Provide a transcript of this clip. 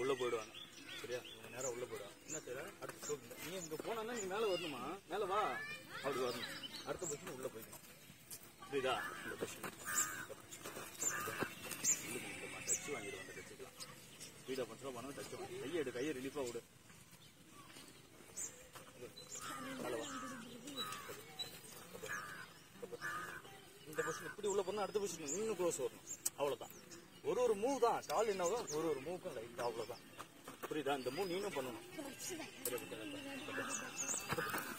உள்ள போயிடுவாங்க சரியா இவங்க நேரா உள்ள போயிடுவாங்க என்ன செய்யற அடுத்த ஸ்டோக் நீ இங்க போனா நீ மேல வரணுமா மேல வா அப்படி வரணும் அடுத்த பொசிஷன் உள்ள போய்க்கணும் புரியுதா இந்த பொசிஷன் டச் வாங்கிடுவோம் அந்த டச்சுக்கலாம் ஸ்பீடா பண்றோம் பண்ணணும் டச் வாங்க கையை எடு கையை ரிலீஃபா விடு மேல வா இந்த பொசிஷன் இப்படி உள்ள போனா அடுத்த பொசிஷன் இன்னும் க்ளோஸ் வரணும் அவ்வளவுதான் ஒரு ஒரு மூவ் தான் கால் என்ன ஆகும் ஒரு ஒரு மூவுக்கும் லைட் அவ்வளவுதான் புரியுதா இந்த மூவ் நீனும் பண்ணணும் சரியா புரியுதா?